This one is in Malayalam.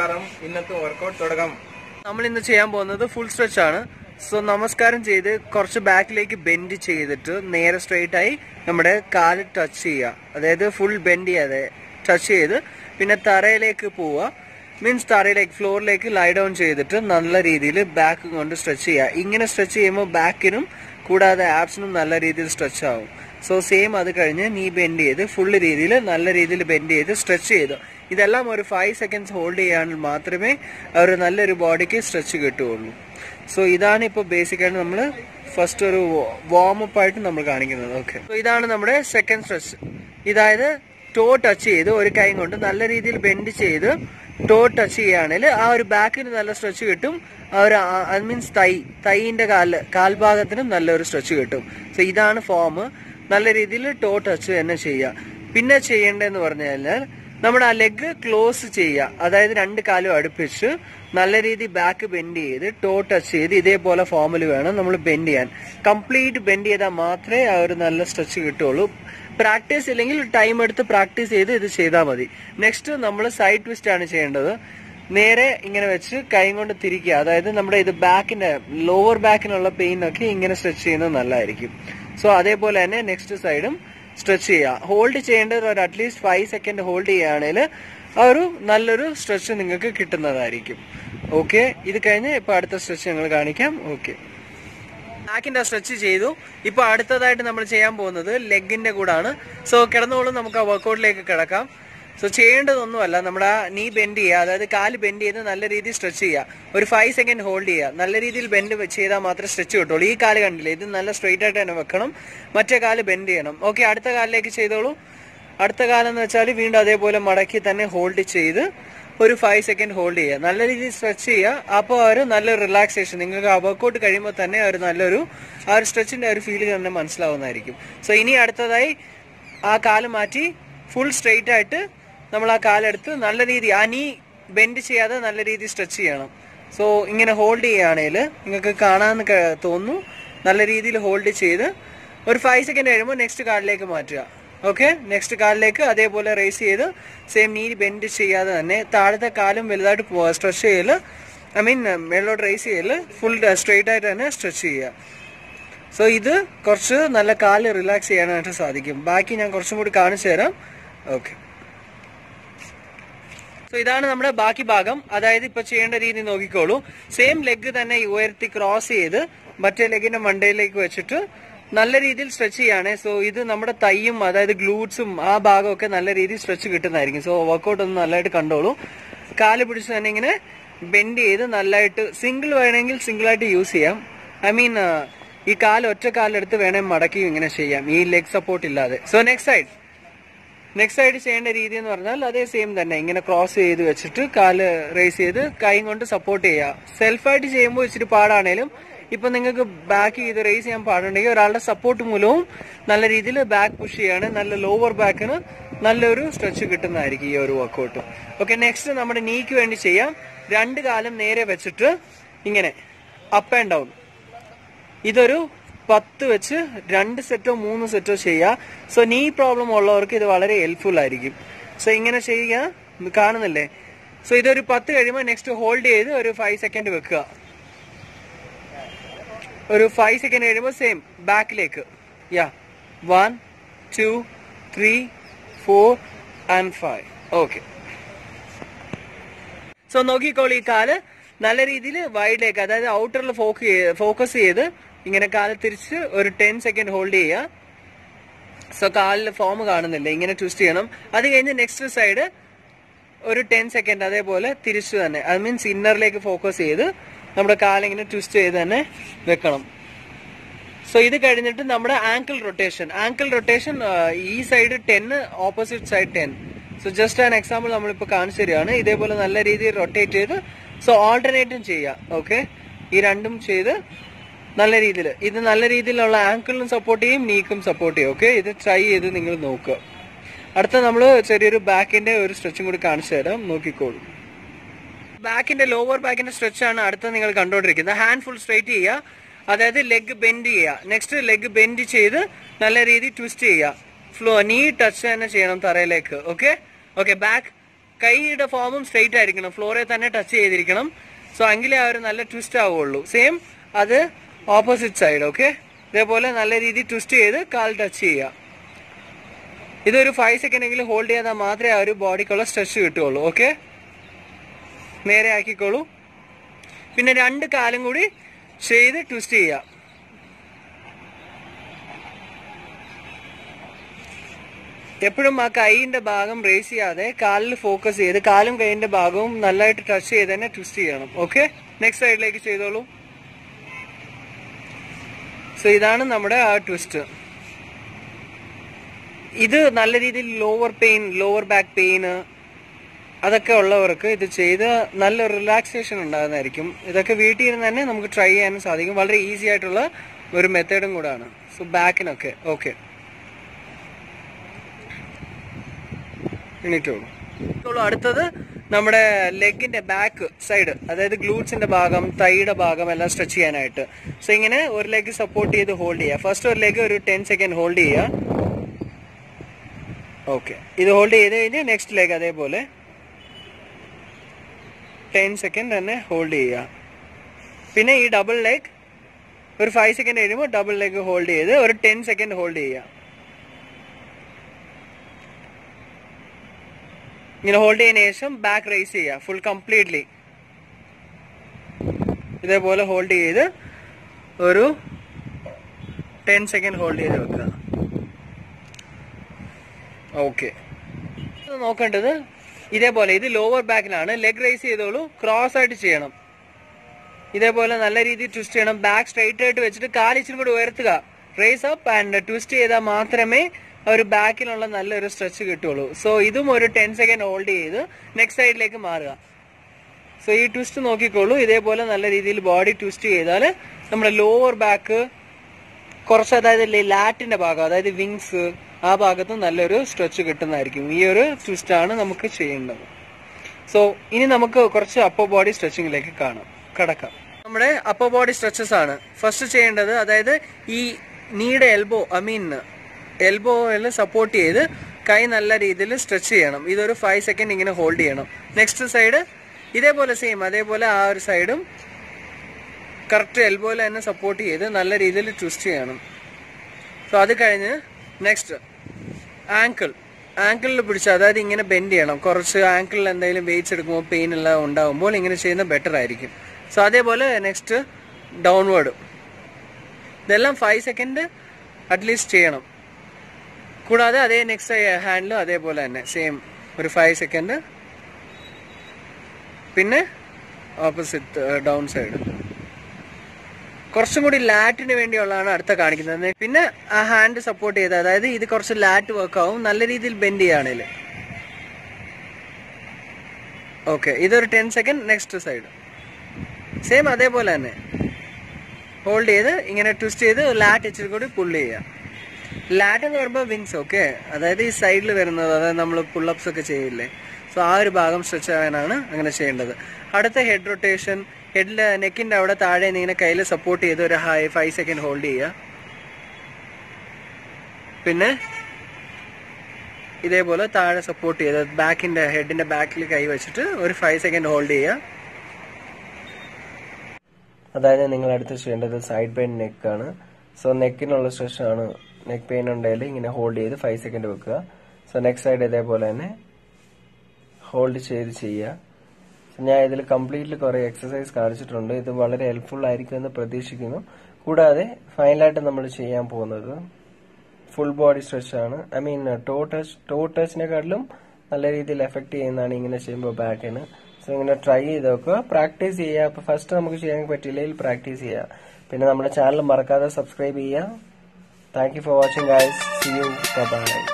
നമസ്കാരം ഇന്നത്തെ വർക്കൗട്ട് തുടങ്ങാം നമ്മൾ ഇന്ന് ചെയ്യാൻ പോകുന്നത് ഫുൾ സ്ട്രെച്ച് ആണ് സോ നമസ്കാരം ചെയ്ത് കുറച്ച് ബാക്കിലേക്ക് ബെൻഡ് ചെയ്തിട്ട് നേരെ സ്ട്രെയിറ്റ് ആയി നമ്മുടെ കാല് ടച്ച് ചെയ്യുക അതായത് ഫുൾ ബെൻഡ് ചെയ്യാതെ ടച്ച് ചെയ്ത് പിന്നെ തറയിലേക്ക് പോവുക മീൻസ് തറയിലേക്ക് ഫ്ലോറിലേക്ക് ലൈ ഡൗൺ ചെയ്തിട്ട് നല്ല രീതിയിൽ ബാക്ക് കൊണ്ട് സ്ട്രെച്ച് ചെയ്യുക ഇങ്ങനെ സ്ട്രെച്ച് ചെയ്യുമ്പോൾ ബാക്കിനും കൂടാതെ ആപ്സിനും നല്ല രീതിയിൽ സ്ട്രെച്ച് ആവും സോ സെയിം അത് കഴിഞ്ഞ് നീ ബെൻഡ് ചെയ്ത് ഫുള്ള് രീതിയിൽ നല്ല രീതിയിൽ ബെൻഡ് ചെയ്ത് സ്ട്രെച്ച് ചെയ്തു ഇതെല്ലാം ഒരു ഫൈവ് സെക്കൻഡ്സ് ഹോൾഡ് ചെയ്യാൻ മാത്രമേ ഒരു നല്ലൊരു ബോഡിക്ക് സ്ട്രെച്ച് കിട്ടുകയുള്ളൂ സോ ഇതാണ് ഇപ്പോൾ ബേസിക് ആയിട്ട് നമ്മൾ ഫസ്റ്റ് ഒരു വാം അപ്പ് ആയിട്ട് നമ്മൾ കാണിക്കുന്നത് ഓക്കെ സോ ഇതാണ് നമ്മുടെ സെക്കൻഡ് സ്ട്രെച്ച് ഇതായത് ടോ ടച്ച് ചെയ്ത് ഒരു കൈ കൊണ്ട് നല്ല രീതിയിൽ ബെൻഡ് ചെയ്ത് ടോ ടച്ച് ചെയ്യുകയാണെങ്കിൽ ആ ഒരു ബാക്കിന് നല്ല സ്ട്രെച്ച് കിട്ടും ആ ഒരു അത് മീൻസ് തൈ തൈയിന്റെ കാല് കാൽഭാഗത്തിനും നല്ലൊരു സ്ട്രെച്ച് കിട്ടും സോ ഇതാണ് ഫോം നല്ല രീതിയിൽ ടോ ടച്ച് തന്നെ ചെയ്യുക പിന്നെ ചെയ്യേണ്ടതെന്ന് പറഞ്ഞു കഴിഞ്ഞാൽ നമ്മുടെ ആ ലെഗ് ക്ലോസ് ചെയ്യുക അതായത് രണ്ട് കാലും അടുപ്പിച്ച് നല്ല രീതി ബാക്ക് ബെൻഡ് ചെയ്ത് ടോ ടച്ച് ചെയ്ത് ഇതേപോലെ ഫോമിൽ വേണം നമ്മൾ ബെൻഡ് ചെയ്യാൻ കംപ്ലീറ്റ് ബെൻഡ് ചെയ്താൽ മാത്രമേ ആ ഒരു നല്ല സ്ട്രെച്ച് കിട്ടുള്ളൂ പ്രാക്ടീസ് ഇല്ലെങ്കിൽ ടൈം എടുത്ത് പ്രാക്ടീസ് ചെയ്ത് ഇത് ചെയ്താൽ മതി നെക്സ്റ്റ് നമ്മൾ സൈഡ് ട്വിസ്റ്റ് ആണ് ചെയ്യേണ്ടത് നേരെ ഇങ്ങനെ വെച്ച് കൈ കൊണ്ട് തിരിക്കുക അതായത് നമ്മുടെ ഇത് ബാക്കിന്റെ ലോവർ ബാക്കിനുള്ള പെയിൻ ഒക്കെ ഇങ്ങനെ സ്ട്രെച്ച് ചെയ്യുന്നത് നല്ലതായിരിക്കും സോ അതേപോലെ തന്നെ നെക്സ്റ്റ് സൈഡും സ്ട്രെച്ച് ചെയ്യുക ഹോൾഡ് ചെയ്യേണ്ടത് ഒരു അറ്റ്ലീസ്റ്റ് ഫൈവ് സെക്കൻഡ് ഹോൾഡ് ചെയ്യുകയാണെങ്കിൽ ആ ഒരു നല്ലൊരു സ്ട്രെച്ച് നിങ്ങൾക്ക് കിട്ടുന്നതായിരിക്കും ഓക്കെ ഇത് കഴിഞ്ഞ് ഇപ്പൊ അടുത്ത സ്ട്രെച്ച് ഞങ്ങൾ കാണിക്കാം ഓക്കെ ബാക്കിന്റെ സ്ട്രെച്ച് ചെയ്തു ഇപ്പൊ അടുത്തതായിട്ട് നമ്മൾ ചെയ്യാൻ പോകുന്നത് ലെഗിന്റെ കൂടാണ് സോ കിടന്നോളും നമുക്ക് ആ വർക്കൗട്ടിലേക്ക് കിടക്കാം സോ ചെയ്യേണ്ടതൊന്നുമല്ല നമ്മുടെ ആ നീ ബെൻഡ് ചെയ്യുക അതായത് കാല് ബെൻഡ് ചെയ്ത് നല്ല രീതിയിൽ സ്ട്രെച്ച് ചെയ്യുക ഒരു ഫൈവ് സെക്കൻഡ് ഹോൾഡ് ചെയ്യുക നല്ല രീതിയിൽ ബെൻഡ് ചെയ്താൽ മാത്രമേ സ്ട്രെച്ച് കിട്ടുള്ളൂ ഈ കാല് കണ്ടില്ലേ ഇത് നല്ല സ്ട്രെയിറ്റ് ആയിട്ട് തന്നെ വെക്കണം മറ്റേ കാല് ബെൻഡ് ചെയ്യണം ഓക്കെ അടുത്ത കാലിലേക്ക് ചെയ്തോളൂ അടുത്ത കാലം എന്ന് വെച്ചാൽ വീണ്ടും അതേപോലെ മടക്കി തന്നെ ഹോൾഡ് ചെയ്ത് ഒരു ഫൈവ് സെക്കൻഡ് ഹോൾഡ് ചെയ്യുക നല്ല രീതിയിൽ സ്ട്രെച്ച് ചെയ്യുക അപ്പോൾ ഒരു നല്ലൊരു റിലാക്സേഷൻ നിങ്ങൾക്ക് ആ വർക്കൗട്ട് കഴിയുമ്പോൾ തന്നെ ഒരു നല്ലൊരു ആ ഒരു സ്ട്രെച്ചിന്റെ ഒരു ഫീൽ തന്നെ മനസ്സിലാവുന്നതായിരിക്കും സോ ഇനി അടുത്തതായി ആ കാല് മാറ്റി ഫുൾ സ്ട്രെയിറ്റ് ആയിട്ട് നമ്മൾ ആ കാലെടുത്ത് നല്ല രീതി ആ നീ ബെൻഡ് ചെയ്യാതെ നല്ല രീതിയിൽ സ്ട്രെച്ച് ചെയ്യണം സോ ഇങ്ങനെ ഹോൾഡ് ചെയ്യുകയാണെങ്കിൽ നിങ്ങൾക്ക് കാണാമെന്ന് ക- തോന്നുന്നു നല്ല രീതിയിൽ ഹോൾഡ് ചെയ്ത് ഒരു ഫൈവ് സെക്കൻഡ് കഴിയുമ്പോൾ നെക്സ്റ്റ് കാർഡിലേക്ക് മാറ്റുക ഓക്കെ നെക്സ്റ്റ് കാലിലേക്ക് അതേപോലെ റേസ് ചെയ്ത് സെയിം നീ ബെൻഡ് ചെയ്യാതെ തന്നെ താഴത്തെ കാലും വലുതായിട്ട് സ്ട്രെച്ച് ചെയ്യല് ഐ മീൻ മേളിലോട്ട് റേസ് ചെയ്യല് ഫുൾ സ്ട്രെയിറ്റ് ആയിട്ട് തന്നെ സ്ട്രെച്ച് ചെയ്യുക സോ ഇത് കുറച്ച് നല്ല കാല് റിലാക്സ് ചെയ്യാനായിട്ട് സാധിക്കും ബാക്കി ഞാൻ കുറച്ചും കൂടി കാണിച്ചു തരാം ഓക്കെ സോ ഇതാണ് നമ്മുടെ ബാക്കി ഭാഗം അതായത് ഇപ്പൊ ചെയ്യേണ്ട രീതി നോക്കിക്കോളൂ സെയിം ലെഗ് തന്നെ ഉയർത്തി ക്രോസ് ചെയ്ത് മറ്റേ ലെഗിന്റെ മണ്ടയിലേക്ക് വെച്ചിട്ട് നല്ല രീതിയിൽ സ്ട്രെച്ച് ചെയ്യാണ് സോ ഇത് നമ്മുടെ തൈയും അതായത് ഗ്ലൂട്ട്സും ആ ഭാഗമൊക്കെ നല്ല രീതിയിൽ സ്ട്രെച്ച് കിട്ടുന്നതായിരിക്കും സോ വർക്കൗട്ട് ഒന്ന് നല്ലതായിട്ട് കണ്ടോളൂ കാല് പിടിച്ച് തന്നെ ഇങ്ങനെ ബെൻഡ് ചെയ്ത് നല്ലതായിട്ട് സിംഗിൾ വേണമെങ്കിൽ സിംഗിൾ ആയിട്ട് യൂസ് ചെയ്യാം ഐ മീൻ ഈ കാല് ഒറ്റ കാലെടുത്ത് വേണമെങ്കിൽ മടക്കി ഇങ്ങനെ ചെയ്യാം ഈ ലെഗ് സപ്പോർട്ട് ഇല്ലാതെ സോ നെക്സ്റ്റ് സൈഡ് നെക്സ്റ്റ് ആയിട്ട് ചെയ്യേണ്ട രീതി എന്ന് പറഞ്ഞാൽ അതേ സെയിം തന്നെ ഇങ്ങനെ ക്രോസ് ചെയ്ത് വെച്ചിട്ട് കാല് റേസ് ചെയ്ത് കൈ കൊണ്ട് സപ്പോർട്ട് ചെയ്യുക സെൽഫായിട്ട് ചെയ്യുമ്പോൾ ഇച്ചിരി പാടാണേലും ഇപ്പൊ നിങ്ങൾക്ക് ബാക്ക് ചെയ്ത് റേസ് ചെയ്യാൻ പാടുണ്ടെങ്കിൽ ഒരാളുടെ സപ്പോർട്ട് മൂലവും നല്ല രീതിയിൽ ബാക്ക് പുഷ് ചെയ്യാണ് നല്ല ലോവർ ബാക്കിന് നല്ലൊരു സ്ട്രെച്ച് കിട്ടുന്നതായിരിക്കും ഈ ഒരു വർക്കൗട്ട് ഓക്കെ നെക്സ്റ്റ് നമ്മുടെ നീക്ക് വേണ്ടി ചെയ്യാം രണ്ട് കാലം നേരെ വെച്ചിട്ട് ഇങ്ങനെ അപ്പ് ആൻഡ് ഡൗൺ ഇതൊരു പത്ത് വെച്ച് രണ്ട് സെറ്റോ മൂന്ന് സെറ്റോ ചെയ്യുക സോ നീ പ്രോബ്ലം ഉള്ളവർക്ക് ഇത് വളരെ ഹെൽപ്ഫുൾ ആയിരിക്കും സോ ഇങ്ങനെ ചെയ്യുക കാണുന്നില്ലേ സോ ഇതൊരു പത്ത് കഴിയുമ്പോൾ നെക്സ്റ്റ് ഹോൾഡ് ചെയ്ത് ഒരു ഫൈവ് സെക്കൻഡ് വെക്കുക ഒരു ഫൈവ് സെക്കൻഡ് കഴിയുമ്പോൾ സെയിം ബാക്കിലേക്ക് yeah one two three four and five okay so നോക്കിക്കോളൂ ഈ കാല് നല്ല രീതിയിൽ വൈഡിലേക്ക് അതായത് ഔട്ടറിൽ ഫോക്കസ് ചെയ്ത് ഇങ്ങനെ കാല് തിരിച്ച് ഒരു ടെൻ സെക്കൻഡ് ഹോൾഡ് ചെയ്യുക സോ കാലിൽ ഫോം കാണുന്നില്ല ഇങ്ങനെ ട്വിസ്റ്റ് ചെയ്യണം അത് കഴിഞ്ഞ് നെക്സ്റ്റ് സൈഡ് ഒരു ടെൻ സെക്കൻഡ് അതേപോലെ തിരിച്ചു തന്നെ അത് മീൻസ് ഇന്നറിലേക്ക് ഫോക്കസ് ചെയ്ത് നമ്മുടെ കാലിങ്ങനെ ട്വിസ്റ്റ് ചെയ്ത് തന്നെ വെക്കണം സോ ഇത് കഴിഞ്ഞിട്ട് നമ്മുടെ ആങ്കിൾ റൊട്ടേഷൻ ആങ്കിൾ റൊട്ടേഷൻ ഈ side ten opposite side ten so just an example നമ്മളിപ്പോൾ കാണിച്ചു തരികയാണ് ഇതേപോലെ നല്ല രീതിയിൽ റൊട്ടേറ്റ് ചെയ്ത് സോ ഓൾട്ടർനേറ്റും ചെയ്യാം ഓക്കെ ഈ രണ്ടും ചെയ്ത് നല്ല രീതിയിൽ ഇത് നല്ല രീതിയിലുള്ള ആങ്കിളിനും സപ്പോർട്ട് ചെയ്യും നീക്കും സപ്പോർട്ട് ചെയ്യും ഓക്കെ ഇത് ട്രൈ ചെയ്ത് നിങ്ങൾ നോക്കുക അടുത്ത നമ്മൾ ചെറിയൊരു ബാക്കിന്റെ ഒരു സ്ട്രെച്ചും കൂടി കാണിച്ചു തരാം നോക്കിക്കോളൂ ബാക്കിന്റെ ലോവർ ബാക്കിന്റെ സ്ട്രെച്ച് ആണ് അടുത്ത നിങ്ങൾ കണ്ടുകൊണ്ടിരിക്കുന്നത് ഹാൻഡ് ഫുൾ സ്ട്രൈറ്റ് ചെയ്യുക അതായത് ലെഗ് ബെൻഡ് ചെയ്യുക നെക്സ്റ്റ് ലെഗ് ബെൻഡ് ചെയ്ത് നല്ല രീതിയിൽ ട്വിസ്റ്റ് ചെയ്യുക ഫ്ലോ നീ ടച്ച് തന്നെ ചെയ്യണം തറയിലേക്ക് ഓക്കെ ഓക്കെ ബാക്ക് കൈയുടെ ഫോമും സ്ട്രെയിറ്റ് ആയിരിക്കണം ഫ്ലോറിൽ തന്നെ ടച്ച് ചെയ്തിരിക്കണം സോ എങ്കിലേ ആ ഒരു നല്ല ട്വിസ്റ്റ് ആവുള്ളൂ സെയിം അത് ഓപ്പോസിറ്റ് സൈഡ് ഓക്കെ ഇതേപോലെ നല്ല രീതിയിൽ ട്വിസ്റ്റ് ചെയ്ത് കാൽ ടച്ച് ചെയ്യുക ഇതൊരു ഫൈവ് സെക്കൻഡ് എങ്കിലും ഹോൾഡ് ചെയ്താൽ മാത്രമേ ആ ഒരു ബോഡിക്കുള്ള സ്ട്രെച്ച് കിട്ടുകയുള്ളൂ ഓക്കെ നേരെ ആക്കിക്കോളൂ പിന്നെ രണ്ട് കാലും കൂടി ചെയ്ത് ട്വിസ്റ്റ് ചെയ്യുക എപ്പോഴും ആ കൈയിന്റെ ഭാഗം റേസ് ചെയ്യാതെ കാലിൽ ഫോക്കസ് ചെയ്ത് കാലും കൈയിന്റെ ഭാഗവും നല്ലതായിട്ട് ടച്ച് ചെയ്ത് തന്നെ ട്വിസ്റ്റ് ചെയ്യണം ഓക്കെ നെക്സ്റ്റ് സൈഡിലേക്ക് ചെയ്തോളൂ സോ ഇതാണ് നമ്മുടെ ആ ട്വിസ്റ്റ് ഇത് നല്ല രീതിയിൽ lower pain lower back pain അതൊക്കെ ഉള്ളവർക്ക് ഇത് ചെയ്ത് നല്ല റിലാക്സേഷൻ ഉണ്ടാകുന്നതായിരിക്കും ഇതൊക്കെ വീട്ടിൽ ഇരുന്ന് തന്നെ നമുക്ക് ട്രൈ ചെയ്യാനും സാധിക്കും വളരെ ഈസി ആയിട്ടുള്ള ഒരു മെത്തേഡും കൂടാണ് സോ ബാക്കിനൊക്കെ ഓക്കെ എണീറ്റോളൂ അടുത്തത് നമ്മുടെ ലെഗിന്റെ ബാക്ക് സൈഡ് അതായത് ഗ്ലൂട്ട്സിന്റെ ഭാഗം തൈയുടെ ഭാഗം എല്ലാം സ്ട്രെച്ച് ചെയ്യാനായിട്ട് സോ ഇങ്ങനെ ഒരു ലെഗ് സപ്പോർട്ട് ചെയ്ത് ഹോൾഡ് ചെയ്യുക ഫസ്റ്റ് ഒരു ലെഗ് ഒരു ടെൻ സെക്കൻഡ് ഹോൾഡ് ചെയ്യുക ഓക്കെ ഇത് ഹോൾഡ് ചെയ്ത് കഴിഞ്ഞ് നെക്സ്റ്റ് ലെഗ് അതേപോലെ ടെൻ സെക്കൻഡ് തന്നെ ഹോൾഡ് ചെയ്യുക പിന്നെ ഈ ഡബിൾ ലെഗ് ഒരു ഫൈവ് സെക്കൻഡ് കഴിയുമ്പോൾ ഡബിൾ ലെഗ് ഹോൾഡ് ചെയ്ത് ഒരു ടെൻ സെക്കൻഡ് ഹോൾഡ് ചെയ്യുക ഇങ്ങനെ ഹോൾഡ് ചെയ്തതിനു ശേഷം ബാക്ക് റേസ് ചെയ്യുക ഫുൾ കംപ്ലീറ്റ്ലി ഇതേപോലെ ഹോൾഡ് ചെയ്ത് ഒരു ടെൻ സെക്കൻഡ് ഹോൾഡ് ചെയ്ത് വെക്കുക ഓക്കെ നോക്കേണ്ടത് ഇതേപോലെ ഇത് ലോവർ ബാക്കിലാണ് ലെഗ് റേസ് ചെയ്തോളൂ ക്രോസ് ആയിട്ട് ചെയ്യണം ഇതേപോലെ നല്ല രീതിയിൽ ട്വിസ്റ്റ് ചെയ്യണം ബാക്ക് സ്ട്രൈറ്റ് ആയിട്ട് വെച്ചിട്ട് കാലിച്ചിനും കൂടി ഉയർത്തുക റേസ് അപ്പ് ആൻഡ് ട്വിസ്റ്റ് ചെയ്താൽ മാത്രമേ ആ ഒരു ബാക്കിലുള്ള നല്ലൊരു സ്ട്രെച്ച് കിട്ടുള്ളൂ സോ ഇതും ഒരു ടെൻ സെക്കൻഡ് ഹോൾഡ് ചെയ്ത് നെക്സ്റ്റ് സൈഡിലേക്ക് മാറുക സോ ഈ ട്വിസ്റ്റ് നോക്കിക്കോളൂ ഇതേപോലെ നല്ല രീതിയിൽ ബോഡി ട്വിസ്റ്റ് ചെയ്താൽ നമ്മുടെ ലോവർ ബാക്ക് കുറച്ച് അതായത് ലാറ്റിന്റെ ഭാഗം അതായത് വിങ്സ് ആ ഭാഗത്ത് നല്ലൊരു സ്ട്രെച്ച് കിട്ടുന്നതായിരിക്കും ഈ ഒരു ട്വിസ്റ്റ് ആണ് നമുക്ക് ചെയ്യേണ്ടത് സോ ഇനി നമുക്ക് കുറച്ച് അപ്പർ ബോഡി സ്ട്രെച്ചിങ്ങിലേക്ക് കാണാം കടക്കാം നമ്മുടെ അപ്പർ ബോഡി സ്ട്രെച്ചസ് ആണ് ഫസ്റ്റ് ചെയ്യേണ്ടത് അതായത് ഈ നീയുടെ എൽബോ ഐ മീൻ എൽബോയിൽ സപ്പോർട്ട് ചെയ്ത് കൈ നല്ല രീതിയിൽ സ്ട്രെച്ച് ചെയ്യണം ഇതൊരു ഫൈവ് സെക്കൻഡ് ഇങ്ങനെ ഹോൾഡ് ചെയ്യണം നെക്സ്റ്റ് സൈഡ് ഇതേപോലെ സെയിം അതേപോലെ ആ ഒരു സൈഡും കറക്റ്റ് എൽബോയിൽ തന്നെ സപ്പോർട്ട് ചെയ്ത് നല്ല രീതിയിൽ ട്വിസ്റ്റ് ചെയ്യണം സോ അത് കഴിഞ്ഞ് നെക്സ്റ്റ് ആങ്കിൾ ആങ്കിളിൽ പിടിച്ച് അതായത് ഇങ്ങനെ ബെൻഡ് ചെയ്യണം കുറച്ച് ആങ്കിളിൽ എന്തെങ്കിലും വെയിറ്റ്സ് എടുക്കുമ്പോൾ പെയിൻ എല്ലാം ഉണ്ടാകുമ്പോൾ ഇങ്ങനെ ചെയ്യുന്നത് ബെറ്റർ ആയിരിക്കും സോ അതേപോലെ നെക്സ്റ്റ് ഡൗൺവേർഡ് ഇതെല്ലാം ഫൈവ് സെക്കൻഡ് അറ്റ്ലീസ്റ്റ് ചെയ്യണം കൂടാതെ അതേ നെക്സ്റ്റ് ഹാൻഡിലും അതേപോലെ തന്നെ സെയിം ഒരു ഫൈവ് സെക്കൻഡ് പിന്നെ ഓപ്പോസിറ്റ് ഡൗൺ സൈഡ് കുറച്ചും കൂടി ലാറ്റിന് വേണ്ടിയുള്ളതാണ് അടുത്ത കാണിക്കുന്നത് പിന്നെ ആ ഹാൻഡ് സപ്പോർട്ട് ചെയ്ത് അതായത് ഇത് കുറച്ച് ലാറ്റ് വർക്ക് ആവും നല്ല രീതിയിൽ ബെൻഡ് ചെയ്യുകയാണെങ്കിൽ ഓക്കെ ഇതൊരു ten second next side same അതേപോലെ തന്നെ ഹോൾഡ് ചെയ്ത് ഇങ്ങനെ ട്വിസ്റ്റ് ചെയ്ത് ലാറ്റ് ഇച്ചിരി കൂടി പുള്ള് ചെയ്യുക ലാറ്റ് എന്ന് പറയുമ്പോൾ വിങ്സ് ഓക്കെ അതായത് ഈ സൈഡിൽ വരുന്നത് അതായത് നമ്മൾ പുള്ളപ്സ് ഒക്കെ ചെയ്യില്ലേ സോ ആ ഒരു ഭാഗം സ്ട്രെച്ച് ആവാനാണ് അങ്ങനെ ചെയ്യേണ്ടത് അടുത്ത ഹെഡ് റൊട്ടേഷൻ ഹെഡില് നെക്കിന്റെ അവിടെ താഴെ നിന്ന് ഇങ്ങനെ കയ്യിൽ സപ്പോർട്ട് ചെയ്ത് ഒരു ഹൈ ഫൈവ് സെക്കൻഡ് ഹോൾഡ് ചെയ്യുക പിന്നെ ഇതേപോലെ താഴെ സപ്പോർട്ട് ചെയ്ത് ബാക്കിന്റെ ഹെഡിന്റെ ബാക്കിൽ കൈ വെച്ചിട്ട് ഒരു ഫൈവ് സെക്കൻഡ് ഹോൾഡ് ചെയ്യുക അതായത് നിങ്ങൾ അടുത്ത് ചെയ്യേണ്ടത് സൈഡ് പെയിൻ നെക്ക് ആണ് സോ നെക്കിനുള്ള സ്ട്രെസ് ആണ് നെക്ക് പെയിൻ ഉണ്ടെങ്കിൽ ഇങ്ങനെ ഹോൾഡ് ചെയ്ത് ഫൈവ് സെക്കൻഡ് വെക്കുക സോ നെക്സ്റ്റ് സൈഡ് ഇതേപോലെ തന്നെ ഹോൾഡ് ചെയ്ത് ചെയ്യുക So, ഞാൻ ഇതിൽ കംപ്ലീറ്റ്ലി കുറെ എക്സസൈസ് കാണിച്ചിട്ടുണ്ട് ഇത് വളരെ ഹെൽപ്ഫുൾ ആയിരിക്കും എന്ന് പ്രതീക്ഷിക്കുന്നു കൂടാതെ ഫൈനലായിട്ട് നമ്മൾ ചെയ്യാൻ പോകുന്നത് ഫുൾ ബോഡി സ്ട്രെച്ച് ആണ് I mean toe touch toe ടച്ചിനെക്കാട്ടിലും നല്ല രീതിയിൽ എഫക്ട് ചെയ്യുന്നതാണ് ഇങ്ങനെ ചെയ്യുമ്പോൾ ബാക്കിന് സോ ഇങ്ങനെ ട്രൈ ചെയ്ത് നോക്കുക പ്രാക്ടീസ് ചെയ്യുക അപ്പൊ ഫസ്റ്റ് നമുക്ക് ചെയ്യാൻ പറ്റില്ലെങ്കിൽ പ്രാക്ടീസ് ചെയ്യുക പിന്നെ നമ്മുടെ ചാനൽ മറക്കാതെ സബ്സ്ക്രൈബ് ചെയ്യുക thank you for watching guys see you by